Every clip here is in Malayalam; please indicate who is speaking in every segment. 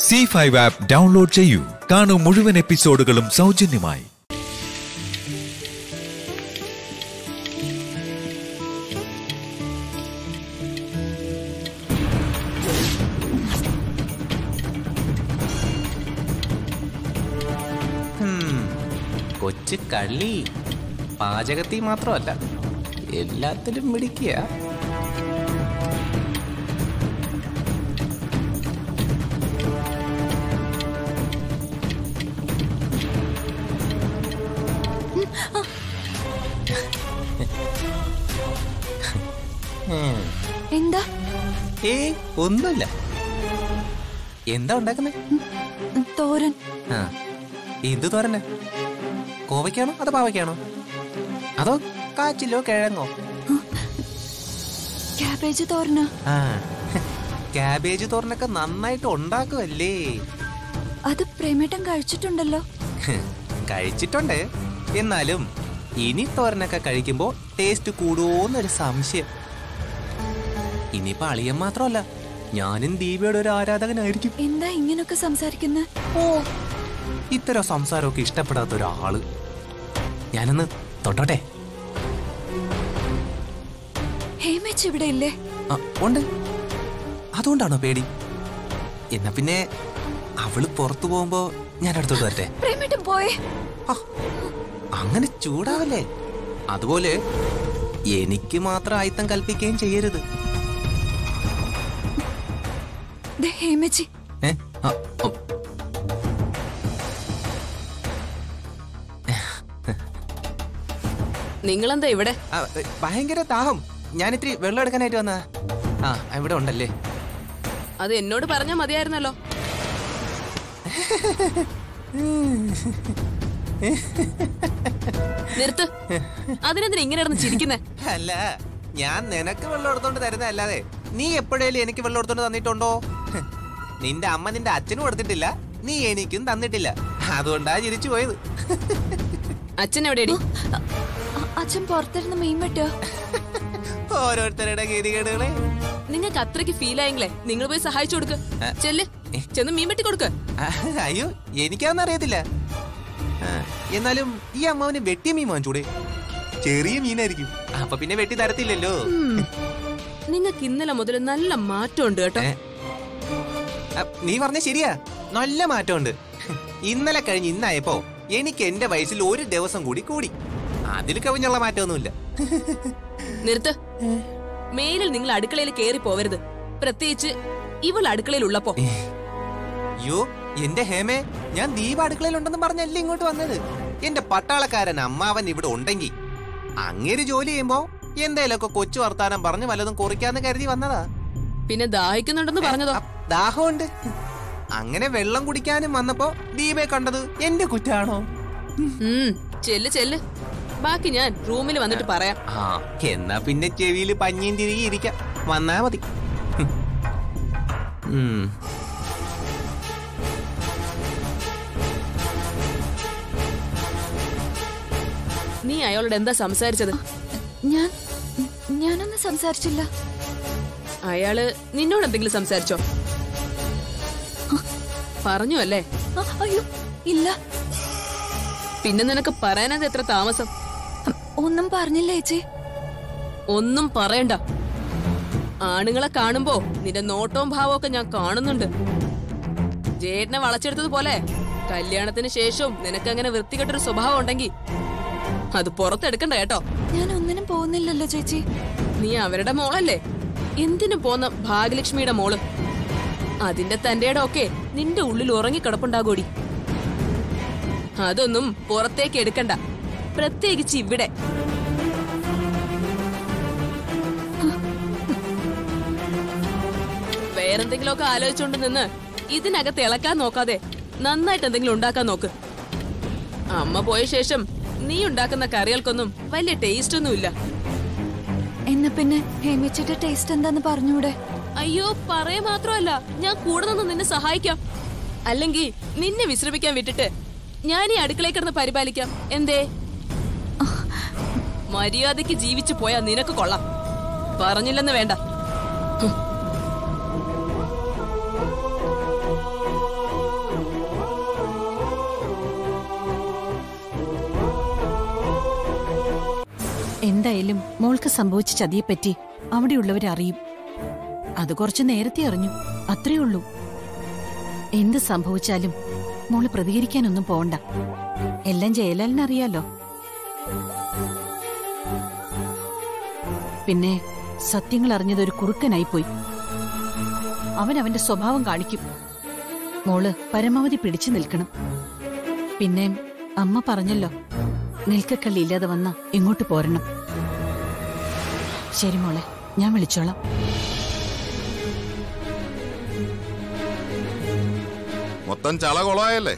Speaker 1: സി ഫൈവ് ആപ്പ് ഡൗൺലോഡ് ചെയ്യൂ കാണൂ മുഴുവൻ എപ്പിസോഡുകളും സൗജന്യമായി
Speaker 2: കൊച്ചു കള്ളി പാചകത്തിൽ മാത്രമല്ല എല്ലാത്തിലും മിടിക്കുക
Speaker 3: എന്താ
Speaker 2: ഏ ഒന്നുമില്ല എന്താ ഉണ്ടാക്കുന്നേ
Speaker 3: ഉം, തോരൻ
Speaker 2: ആ എന്ത് തോരന് കോവയ്ക്കാണോ അതോ പാവയ്ക്കാണോ അതോ കാച്ചിലോ കിഴങ്ങോ
Speaker 3: ക്യാബേജ് തോരന്
Speaker 2: ആ ക്യാബേജ് തോരനൊക്കെ നന്നായിട്ട് ഉണ്ടാക്കുമല്ലേ
Speaker 3: അത് പ്രേമേട്ടൻ കഴിച്ചിട്ടുണ്ടല്ലോ
Speaker 2: കഴിച്ചിട്ടുണ്ട് എന്നാലും ഇനി തോരനൊക്കെ കഴിക്കുമ്പോ ടേസ്റ്റ് കൂടുമോന്നൊരു സംശയം ഇനിയിപ്പോ അളിയൻ മാത്രമല്ല ഞാനും ദീപയുടെ ഒരു ആരാധകനായിരിക്കും
Speaker 3: എന്താ ഇങ്ങനൊക്കെ സംസാരിക്കുന്നത്
Speaker 2: ഓ ഇത്തരം സംസാരമൊക്കെ ഇഷ്ടപ്പെടാത്ത ഒരാള് ഞാനൊന്ന് തൊട്ടോട്ടെ
Speaker 3: ഹേമേച്ച് ഇവിടെ ഇല്ലേ
Speaker 2: ആ, ഉണ്ട് അതുകൊണ്ടാണോ പേടി എന്നാ പിന്നെ അവള് പുറത്തു പോകുമ്പോ ഞാൻ അടുത്തോട്ട് വരട്ടെ
Speaker 3: പ്രേമേട്ടൻ പോയേ
Speaker 2: ആ, അങ്ങനെ ചൂടാവല്ലേ അതുപോലെ എനിക്ക് മാത്രം ആയിത്തം കൽപ്പിക്കുകയും ചെയ്യരുത്
Speaker 3: ദേ ഹേമേച്ചി
Speaker 2: ഏ? ആ, ഓ.
Speaker 4: നിങ്ങളെന്താ ഇവിടെ
Speaker 2: ആ, ഏ, ഭയങ്കര ദാഹം ഞാനിത്തിരി വെള്ളം എടുക്കാനായിട്ട് വന്നതാ ആ ഇവിടെ ഉണ്ടല്ലേ
Speaker 4: അത് എന്നോട് പറഞ്ഞാ മതിയായിരുന്നല്ലോ നിർത്ത് അതിനെന്തിനാ ഇങ്ങനെ ഇടന്ന് ചിരിക്കുന്നേ
Speaker 2: അല്ല ഞാൻ നിനക്ക് വെള്ളം എടുത്തോണ്ട് തരുന്നതല്ലാതെ നീ എപ്പോഴേലും എനിക്ക് വെള്ളം എടുത്തോണ്ട് തന്നിട്ടുണ്ടോ നിന്റെ അമ്മ നിന്റെ അച്ഛനും കൊടുത്തിട്ടില്ല നീ എനിക്കും തന്നിട്ടില്ല അതുകൊണ്ടാ ചിരിച്ചു പോയത്
Speaker 4: അച്ഛൻ എവിടെയടി
Speaker 3: അ- അ- അച്ഛൻ പുറത്തിരുന്ന് മീൻ വെട്ടുക
Speaker 2: ഓരോരുത്തരുടെ ഗതികേടുകളെ
Speaker 4: നിങ്ങൾക്ക് അത്രയ്ക്ക് ഫീൽ ആയെങ്കിലേ നിങ്ങൾ പോയി സഹായിച്ചു കൊടുക്ക് ചെല്ല് ചെന്ന് മീൻ വെട്ടി കൊടുക്ക്
Speaker 2: ആ, അയ്യോ എനിക്കതൊന്നും അറിയത്തില്ല ആ, എന്നാലും ഈ അമ്മാവന് വെട്ടിയ മീൻ വാങ്ങിച്ചൂടെ ചെറിയ മീനായിരിക്കും അപ്പൊ പിന്നെ വെട്ടി തരത്തില്ലല്ലോ
Speaker 4: നിങ്ങൾക്ക് ഇന്നലെ മുതൽ നല്ല മാറ്റമുണ്ട് കേട്ടോ
Speaker 2: ഏ? ആ, നീ പറഞ്ഞ ശരിയാ നല്ല മാറ്റമുണ്ട് ഇന്നലെ കഴിഞ്ഞ് ഇന്നായപ്പോ എനിക്ക് എന്റെ വയസ്സിൽ ഒരു ദിവസം കൂടി കൂടി അതിൽ കവിഞ്ഞുള്ള മാറ്റമൊന്നുമില്ല
Speaker 4: നിർത്ത് മേലിൽ നിങ്ങൾ അടുക്കളയിൽ കേറി പോവരുത് പ്രത്യേകിച്ച് ഇവൾ അടുക്കളയിൽ ഉള്ളപ്പോ
Speaker 2: അയ്യോ എന്റെ ഹേമേ ഞാൻ ദീപ അടുക്കളയിലുണ്ടെന്ന് പറഞ്ഞല്ലേ ഇങ്ങോട്ട് വന്നത് എന്റെ പട്ടാളക്കാരൻ അമ്മാവൻ ഇവിടെ ഉണ്ടെങ്കിൽ അങ്ങേര് ജോലി ചെയ്യുമ്പോ എന്തേലൊക്കെ കൊച്ചു വർത്താനം പറഞ്ഞ് വല്ലതും കുറിക്കാന്ന് കരുതി വന്നതാ
Speaker 4: പിന്നെ ദാഹിക്കുന്നുണ്ടെന്ന് പറഞ്ഞതോ
Speaker 2: അ- ദാഹമുണ്ട് അങ്ങനെ വെള്ളം കുടിക്കാനും വന്നപ്പോ ദീപയെ കണ്ടത് എന്റെ കുറ്റാണോ
Speaker 4: ഉം ചെല്ല് ചെല്ല് ബാക്കി ഞാൻ റൂമിൽ വന്നിട്ട് പറയാം
Speaker 2: ആ എന്നാ പിന്നെ ചെവിയില് പഞ്ഞിയും തിരികെ ഇരിക്കാം വന്നാ മതി ഹും. ഉം.
Speaker 4: നീ അയാളോട് എന്താ സംസാരിച്ചത്
Speaker 3: ഞാൻ ഞാനൊന്നും സംസാരിച്ചില്ല
Speaker 4: അയാള് നിന്നോട് എന്തെങ്കിലും സംസാരിച്ചോ പറഞ്ഞു അല്ലേ
Speaker 3: അ, അയ്യോ ഇല്ല
Speaker 4: പിന്നെ നിനക്ക് പറയാനത് എത്ര താമസം
Speaker 3: ഉം, ഒന്നും പറഞ്ഞില്ല ചേച്ചി
Speaker 4: ഒന്നും പറയണ്ട ആണുങ്ങളെ കാണുമ്പോ നിന്റെ നോട്ടവും ഭാവവും ഒക്കെ ഞാൻ കാണുന്നുണ്ട് ജേട്ടനെ വളച്ചെടുത്തതുപോലെ കല്യാണത്തിന് ശേഷവും നിനക്ക് അങ്ങനെ വൃത്തികെട്ടൊരു സ്വഭാവം ഉണ്ടെങ്കിൽ അത് പുറത്തെടുക്കണ്ട കേട്ടോ
Speaker 3: ഞാൻ ഒന്നിനും പോകുന്നില്ലല്ലോ ചേച്ചി
Speaker 4: നീ അവരുടെ മോളല്ലേ എന്തിനു പോന്ന ഭാഗ്യലക്ഷ്മിയുടെ മോള് അതിന്റെ തന്റെ ഒക്കെ നിന്റെ ഉള്ളിൽ ഉറങ്ങിക്കിടപ്പുണ്ടാകൂടി അതൊന്നും പുറത്തേക്ക് എടുക്കണ്ട പ്രത്യേകിച്ച് ഇവിടെ വേറെന്തെങ്കിലുമൊക്കെ ആലോചിച്ചുകൊണ്ട് നിന്ന് ഇതിനകത്ത് ഇളക്കാൻ നോക്കാതെ നന്നായിട്ട് എന്തെങ്കിലും ഉണ്ടാക്കാൻ നോക്ക് അമ്മ പോയ ശേഷം നീ ഉണ്ടാക്കുന്ന കറികൾക്കൊന്നും വലിയ ടേസ്റ്റ് ഒന്നുമില്ല
Speaker 3: എന്നാ പിന്നെ ഹേമിച്ചിന്റെ ടേസ്റ്റ് എന്താന്ന് പറഞ്ഞൂടെ
Speaker 4: അയ്യോ പറയ മാത്രമല്ല ഞാൻ കൂടെ നിന്ന് നിന്നെ സഹായിക്കാം അല്ലെങ്കിൽ നിന്നെ വിശ്രമിക്കാൻ വിട്ടിട്ട് ഞാൻ ഈ അടുക്കളയിൽ കിടന്ന് പരിപാലിക്കാം എന്തേ മര്യാദയ്ക്ക് ജീവിച്ചു പോയാ നിനക്ക് കൊള്ളാം പറഞ്ഞില്ലെന്ന് വേണ്ട
Speaker 5: എന്തായാലും മോൾക്ക് സംഭവിച്ച ചതിയെപ്പറ്റി അവിടെയുള്ളവർ അറിയും അത് കുറച്ച് നേരത്തെ അറിഞ്ഞു അത്രേ ഉള്ളൂ എന്ത് സംഭവിച്ചാലും മോള് പ്രതികരിക്കാനൊന്നും പോണ്ട എല്ലാം ജയലാലിനറിയാലോ പിന്നെ സത്യങ്ങൾ അറിഞ്ഞത് ഒരു കുറുക്കനായിപ്പോയി അവൻ അവന്റെ സ്വഭാവം കാണിക്കും മോള് പരമാവധി പിടിച്ചു നിൽക്കണം പിന്നെ അമ്മ പറഞ്ഞല്ലോ നിൽക്കക്കള്ളി ഇല്ലാതെ വന്ന ഇങ്ങോട്ട് പോരണം ശരി മോളെ ഞാൻ വിളിച്ചോളാം
Speaker 6: മൊത്തം ചള കൊളമായല്ലേ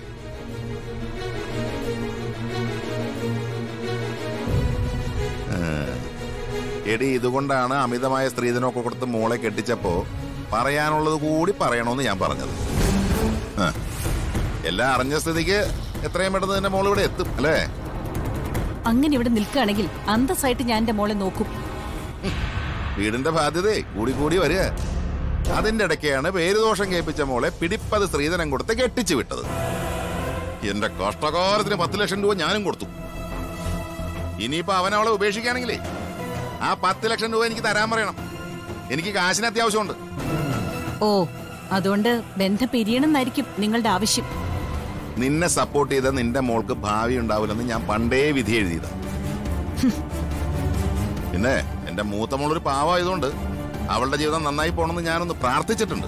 Speaker 6: ഏ. എടി ഇതുകൊണ്ടാണ് അമിതമായ സ്ത്രീധനമൊക്കെ കൊടുത്ത് മോളെ കെട്ടിച്ചപ്പോ പറയാനുള്ളത് കൂടി പറയണമെന്ന് ഞാൻ പറഞ്ഞത് ആ. എല്ലാം അറിഞ്ഞ സ്ഥിതിക്ക് എത്രയും പെട്ടെന്ന് തന്നെ മോൾ ഇവിടെ എത്തും അല്ലേ
Speaker 5: അങ്ങനെ ഇവിടെ നിൽക്കുകയാണെങ്കിൽ അന്തസ്സായിട്ട് ഞാൻ എന്റെ മോളെ നോക്കും
Speaker 6: വീടിന്റെ ബാധ്യതയെ കൂടി കൂടി വരിക അതിന്റെ ഇടയ്ക്കാണ് പേരുദോഷം കേൾപ്പിച്ച മോളെ പിടിപ്പത് സ്ത്രീധനം കൊടുത്ത് കെട്ടിച്ചു വിട്ടത് എന്റെ കഷ്ടകാലത്തിന് പത്ത് ലക്ഷം രൂപ ഞാനും കൊടുത്തു ഇനിയിപ്പോ അവൻ അവളെ ഉപേക്ഷിക്കുകയാണെങ്കിലേ ആ പത്ത് ലക്ഷം രൂപ എനിക്ക് തരാൻ പറയണം എനിക്ക് കാശിന് അത്യാവശ്യമുണ്ട്
Speaker 5: ഓ അതുകൊണ്ട് ബന്ധം പിരിയണമെന്നായിരിക്കും നിങ്ങളുടെ ആവശ്യം
Speaker 6: നിന്നെ സപ്പോർട്ട് ചെയ്ത നിന്റെ മോൾക്ക് ഭാവി ഉണ്ടാവില്ലെന്ന് ഞാൻ പണ്ടേ വിധി എഴുതിയതാ പിന്നെ എന്റെ മൂത്ത മോളൊരു പാവമായതുകൊണ്ട് അവളുടെ ജീവിതം നന്നായി പോണെന്ന് ഞാനൊന്ന് പ്രാർത്ഥിച്ചിട്ടുണ്ട്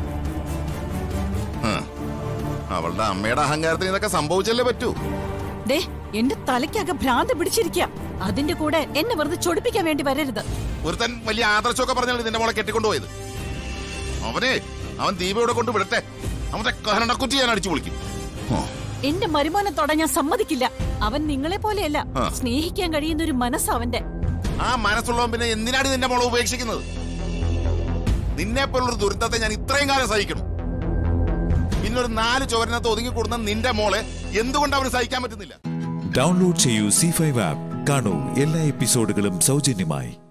Speaker 6: ഹ്. അവളുടെ അമ്മയുടെ അഹങ്കാരത്തിന് ഇതൊക്കെ സംഭവിച്ചല്ലേ പറ്റൂ
Speaker 5: ദേ എന്റെ തലയ്ക്കക ഭ്രാന്ത് പിടിച്ചിരിക്കുക അതിന്റെ കൂടെ എന്നെ വെറുതെ ചൊടിപ്പിക്കാൻ വേണ്ടി വരരുത്
Speaker 6: ഒരുത്തൻ വലിയ ആദർശമൊക്കെ പറഞ്ഞാൽ നിന്റെ മോളെ കെട്ടിക്കൊണ്ടുപോയത് അവനെ അവൻ ദീപയുടെ കൊണ്ട് വിടട്ടെ അവന്റെ കരണക്കുറ്റി ഞാൻ അടിച്ചു വിളിക്കും ഹോ.
Speaker 5: എന്റെ മരുമോനെ തൊടാൻ ഞാൻ സമ്മതിക്കില്ല അവൻ നിങ്ങളെ പോലെയല്ല
Speaker 6: ആ.
Speaker 5: സ്നേഹിക്കാൻ കഴിയുന്ന ഒരു മനസ്സ് അവന്റെ
Speaker 6: ആ മനസ്സുള്ളവൻ പിന്നെ എന്തിനാണ് നിന്റെ മോളെ ഉപേക്ഷിക്കുന്നത് നിന്നെ പോലുള്ളൊരു ദുരിതത്തെ ഞാൻ ഇത്രയും കാലം സഹിക്കണം പിന്നൊരു നാല് ചോരനകത്ത് ഒതുങ്ങിക്കൂടുന്ന നിന്റെ മോളെ എന്തുകൊണ്ട് അവന് സഹിക്കാൻ പറ്റുന്നില്ല
Speaker 1: ഡൗൺലോഡ് ചെയ്യൂ സി ഫൈവ് ആപ്പ് കാണൂ എല്ലാ എപ്പിസോഡുകളും സൗജന്യമായി